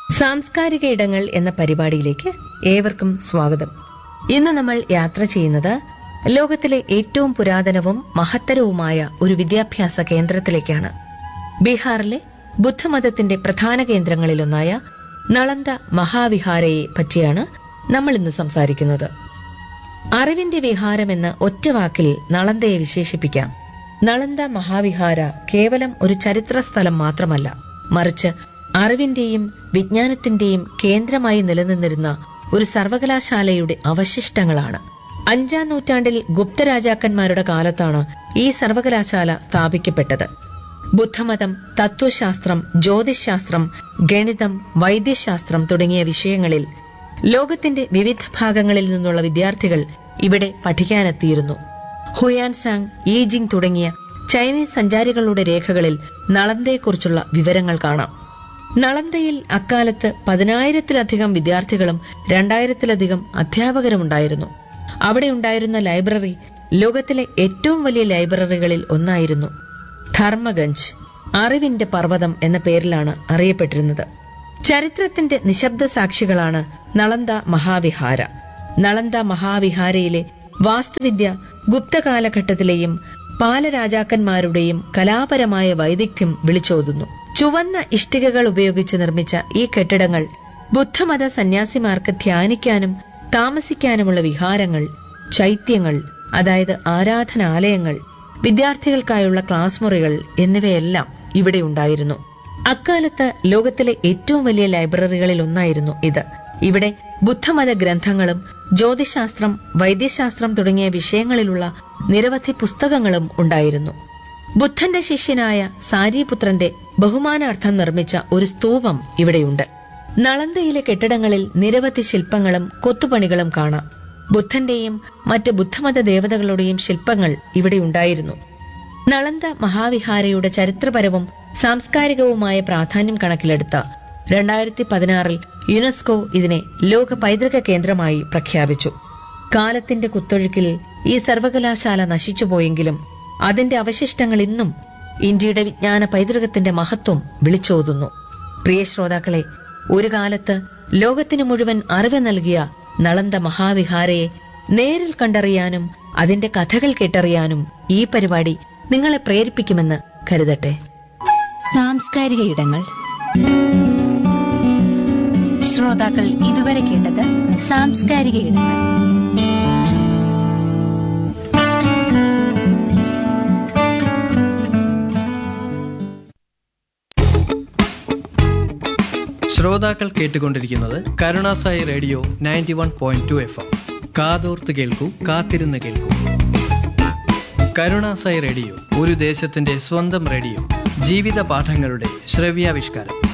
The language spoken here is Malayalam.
സാംസ്കാരിക ഇടങ്ങൾ എന്ന പരിപാടിയിലേക്ക് ഏവർക്കും സ്വാഗതം ഇന്ന് നമ്മൾ യാത്ര ചെയ്യുന്നത് ലോകത്തിലെ ഏറ്റവും പുരാതനവും മഹത്തരവുമായ ഒരു വിദ്യാഭ്യാസ കേന്ദ്രത്തിലേക്കാണ് ബീഹാറിലെ ബുദ്ധമതത്തിന്റെ പ്രധാന കേന്ദ്രങ്ങളിലൊന്നായ നളന്ദ മഹാവിഹാരയെ പറ്റിയാണ് നമ്മൾ ഇന്ന് സംസാരിക്കുന്നത് അറിവിന്റെ വിഹാരമെന്ന് ഒറ്റ വാക്കിൽ നളന്തയെ വിശേഷിപ്പിക്കാം നളന്ദ മഹാവിഹാര കേവലം ഒരു ചരിത്ര സ്ഥലം മാത്രമല്ല മറിച്ച് അറിവിന്റെയും വിജ്ഞാനത്തിന്റെയും കേന്ദ്രമായി നിലനിന്നിരുന്ന ഒരു സർവകലാശാലയുടെ അവശിഷ്ടങ്ങളാണ് അഞ്ചാം നൂറ്റാണ്ടിൽ ഗുപ്ത രാജാക്കന്മാരുടെ കാലത്താണ് ഈ സർവകലാശാല സ്ഥാപിക്കപ്പെട്ടത് ബുദ്ധമതം തത്വശാസ്ത്രം ജ്യോതിശാസ്ത്രം ഗണിതം വൈദ്യശാസ്ത്രം തുടങ്ങിയ വിഷയങ്ങളിൽ ലോകത്തിന്റെ വിവിധ ഭാഗങ്ങളിൽ നിന്നുള്ള വിദ്യാർത്ഥികൾ ഇവിടെ പഠിക്കാനെത്തിയിരുന്നു ഹുയാൻ സാങ് ഈജിങ് തുടങ്ങിയ ചൈനീസ് സഞ്ചാരികളുടെ രേഖകളിൽ നളന്തയെക്കുറിച്ചുള്ള വിവരങ്ങൾ കാണാം നളന്തയിൽ അക്കാലത്ത് പതിനായിരത്തിലധികം വിദ്യാർത്ഥികളും രണ്ടായിരത്തിലധികം അധ്യാപകരുമുണ്ടായിരുന്നു അവിടെ ഉണ്ടായിരുന്ന ലൈബ്രറി ലോകത്തിലെ ഏറ്റവും വലിയ ലൈബ്രറികളിൽ ഒന്നായിരുന്നു ധർമ്മഗഞ്ച് അറിവിന്റെ പർവ്വതം എന്ന പേരിലാണ് അറിയപ്പെട്ടിരുന്നത് ചരിത്രത്തിന്റെ നിശബ്ദ സാക്ഷികളാണ് നളന്ദ മഹാവിഹാര നളന്ദ മഹാവിഹാരയിലെ വാസ്തുവിദ്യ ഗുപ്ത കാലഘട്ടത്തിലെയും പാലരാജാക്കന്മാരുടെയും കലാപരമായ വൈദഗ്ധ്യം വിളിച്ചോതുന്നു ചുവന്ന ഇഷ്ടികകൾ ഉപയോഗിച്ച് നിർമ്മിച്ച ഈ കെട്ടിടങ്ങൾ ബുദ്ധമത സന്യാസിമാർക്ക് ധ്യാനിക്കാനും താമസിക്കാനുമുള്ള വിഹാരങ്ങൾ ചൈത്യങ്ങൾ അതായത് ആരാധനാലയങ്ങൾ വിദ്യാർത്ഥികൾക്കായുള്ള ക്ലാസ് മുറികൾ എന്നിവയെല്ലാം ഇവിടെ ഉണ്ടായിരുന്നു അക്കാലത്ത് ലോകത്തിലെ ഏറ്റവും വലിയ ലൈബ്രറികളിൽ ഒന്നായിരുന്നു ഇത് ഇവിടെ ബുദ്ധമത ഗ്രന്ഥങ്ങളും ജ്യോതിശാസ്ത്രം വൈദ്യശാസ്ത്രം തുടങ്ങിയ വിഷയങ്ങളിലുള്ള നിരവധി പുസ്തകങ്ങളും ഉണ്ടായിരുന്നു ബുദ്ധന്റെ ശിഷ്യനായ സാരിപുത്രന്റെ ബഹുമാനാർത്ഥം നിർമ്മിച്ച ഒരു സ്തൂപം ഇവിടെയുണ്ട് നളന്തയിലെ കെട്ടിടങ്ങളിൽ നിരവധി ശില്പങ്ങളും കൊത്തുപണികളും കാണാം ബുദ്ധന്റെയും മറ്റ് ബുദ്ധമത ദേവതകളുടെയും ശില്പങ്ങൾ ഇവിടെ ഉണ്ടായിരുന്നു നളന്ദ മഹാവിഹാരയുടെ ചരിത്രപരവും സാംസ്കാരികവുമായ പ്രാധാന്യം കണക്കിലെടുത്ത രണ്ടായിരത്തി പതിനാറിൽ യുനെസ്കോ ഇതിനെ ലോക പൈതൃക കേന്ദ്രമായി പ്രഖ്യാപിച്ചു കാലത്തിന്റെ കുത്തൊഴുക്കിൽ ഈ സർവകലാശാല നശിച്ചുപോയെങ്കിലും അതിന്റെ അവശിഷ്ടങ്ങൾ ഇന്നും ഇന്ത്യയുടെ വിജ്ഞാന പൈതൃകത്തിന്റെ മഹത്വം വിളിച്ചോതുന്നു പ്രിയ ശ്രോതാക്കളെ ഒരു കാലത്ത് ലോകത്തിന് മുഴുവൻ അറിവ് നൽകിയ നളന്ദ മഹാവിഹാരയെ നേരിൽ കണ്ടറിയാനും അതിന്റെ കഥകൾ കേട്ടറിയാനും ഈ പരിപാടി നിങ്ങളെ പ്രേരിപ്പിക്കുമെന്ന് കരുതട്ടെ സാംസ്കാരിക ഇടങ്ങൾ ശ്രോതാക്കൾ ഇതുവരെ കേട്ടത് സാംസ്കാരിക ഇടങ്ങൾ ശ്രോതാക്കൾ കേട്ടുകൊണ്ടിരിക്കുന്നത് Karunasai radio ninety one point two F M കാതോർത്ത് കേൾക്കൂ കാത്തിരുന്ന് കേൾക്കൂ കരുണാസായി റേഡിയോ ഒരു ദേശത്തിന്റെ സ്വന്തം റേഡിയോ ജീവിത പാഠങ്ങളുടെ ശ്രവ്യാവിഷ്കാരം